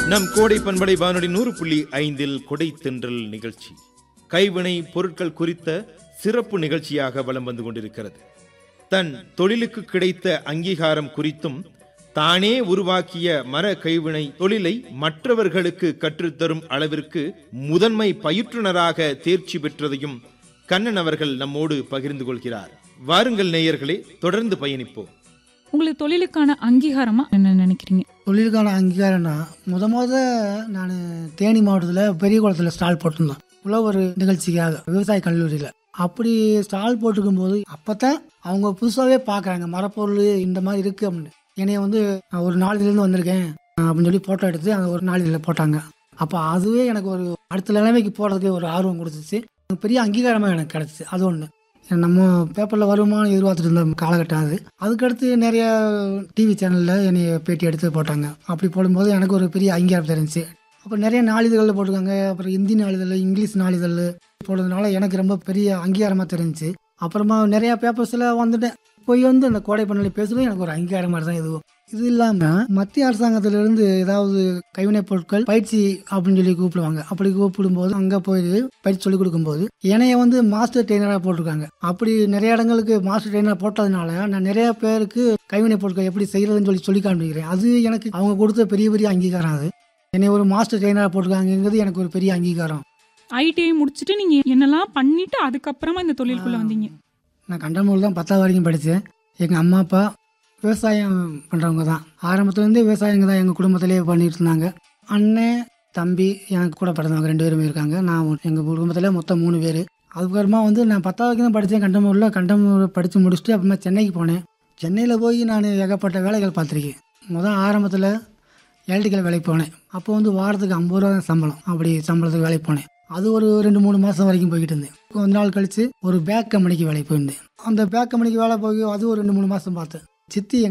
நம் கோடை பண்படை வானொலி நூறு புள்ளி ஐந்தில் கொடை தென்றல் நிகழ்ச்சி கைவினை பொருட்கள் குறித்த சிறப்பு நிகழ்ச்சியாக வலம் வந்து கொண்டிருக்கிறது தன் தொழிலுக்கு கிடைத்த அங்கீகாரம் குறித்தும் தானே உருவாக்கிய மர கைவினை தொழிலை மற்றவர்களுக்கு கற்றுத்தரும் அளவிற்கு முதன்மை பயிற்றுனராக தேர்ச்சி பெற்றதையும் கண்ணன் அவர்கள் நம்மோடு பகிர்ந்து கொள்கிறார் வாருங்கள் நேயர்களே தொடர்ந்து பயணிப்போம் உங்களுக்கு தொழிலுக்கான அங்கீகாரமா என்ன நினைக்கிறீங்க தொழிலுக்கான அங்கீகாரம்னா முத முத நான் தேனி மாவட்டத்தில் பெரிய குளத்தில் ஸ்டால் போட்டிருந்தேன் உழவர் நிகழ்ச்சிக்காக விவசாய கல்லூரியில் அப்படி ஸ்டால் போட்டிருக்கும் போது அப்போ தான் அவங்க புதுசாகவே பார்க்குறாங்க மரப்பொருள் இந்த மாதிரி இருக்குது அப்படின்னு என்னைய வந்து நான் ஒரு நாளிலேருந்து வந்திருக்கேன் அப்படின்னு சொல்லி ஃபோட்டோ எடுத்து அந்த ஒரு நாளில் போட்டாங்க அப்போ அதுவே எனக்கு ஒரு அடுத்த நிலைமைக்கு போகிறதுக்கு ஒரு ஆர்வம் கொடுத்துச்சு பெரிய அங்கீகாரமாக எனக்கு கிடச்சிச்சு அது ஒன்று நம்ம பேப்பரில் வருமானம் எதிர்பார்த்துட்டு இருந்த காலகட்டம் அது அதுக்கடுத்து நிறைய டிவி சேனலில் என்னை பேட்டி எடுத்து போட்டாங்க அப்படி போடும்போது எனக்கு ஒரு பெரிய அங்கீகாரம் தெரிஞ்சுச்சு அப்புறம் நிறைய நாளிதழில் போட்டிருக்காங்க அப்புறம் இந்தி நாளிதழ் இங்கிலீஷ் நாளிதழ் போடுறதுனால எனக்கு ரொம்ப பெரிய அங்கீகாரமாக தெரிஞ்சுச்சு அப்புறமா நிறைய பேப்பர்ஸில் வந்துட்டேன் போய் வந்து அந்த கோடை பண்ணல பேசுறது எனக்கு ஒரு அங்கீகாரம் மாதிரி தான் இதுவும் இது இல்லாமல் மத்திய அரசாங்கத்திலிருந்து ஏதாவது கைவினைப் பொருட்கள் பயிற்சி அப்படின்னு சொல்லி கூப்பிடுவாங்க அப்படி கூப்பிடும்போது அங்கே போய் பயிற்சி சொல்லி கொடுக்கும்போது என்னைய வந்து மாஸ்டர் ட்ரெயினராக போட்டிருக்காங்க அப்படி நிறைய இடங்களுக்கு மாஸ்டர் ட்ரெயினராக போட்டதுனால நான் நிறைய பேருக்கு கைவினைப் பொருட்கள் எப்படி செய்யறதுன்னு சொல்லி சொல்லி காண்பிக்கிறேன் அது எனக்கு அவங்க கொடுத்த பெரிய பெரிய அங்கீகாரம் அது என்னை ஒரு மாஸ்டர் ட்ரெயினராக போட்டிருக்காங்கிறது எனக்கு ஒரு பெரிய அங்கீகாரம் ஐடிஐ முடிச்சுட்டு நீங்க என்னெல்லாம் பண்ணிட்டு அதுக்கப்புறமா இந்த தொழிலுக்குள்ள வந்தீங்க நான் கண்டமூர் தான் பத்தாவது வரைக்கும் படித்தேன் எங்கள் அம்மா அப்பா விவசாயம் பண்ணுறவங்க தான் ஆரம்பத்துலேருந்தே விவசாயங்க தான் எங்கள் குடும்பத்திலே பண்ணிட்டு இருந்தாங்க அண்ணன் தம்பி எனக்கு கூட பிறந்தவங்க ரெண்டு பேருமே இருக்காங்க நான் எங்கள் குடும்பத்தில் மொத்தம் மூணு பேர் அதுக்கப்புறமா வந்து நான் பத்தாவது வரைக்கும் தான் படித்தேன் கண்டமூரில் கண்டமூர் படித்து முடிச்சுட்டு அப்புறமா சென்னைக்கு போனேன் சென்னையில் போய் நான் ஏகப்பட்ட வேலைகள் பார்த்துருக்கேன் முதல் ஆரம்பத்தில் எலக்ட்ரிக்கல் வேலைக்கு போனேன் அப்போ வந்து வாரத்துக்கு ஐம்பது ரூபா தான் சம்பளம் அப்படி சம்பளத்துக்கு வேலைக்கு போனேன் அது ஒரு ரெண்டு மூணு மாதம் வரைக்கும் போய்கிட்டு இருந்தேன் கொஞ்ச நாள் கழிச்சு ஒரு பேக் கம்பெனிக்கு வேலைக்கு போயிருந்தேன் அந்த பேக் கம்பெனிக்கு வேலை போய் அது ஒரு ரெண்டு மூணு மாதம் பார்த்தேன் சித்தி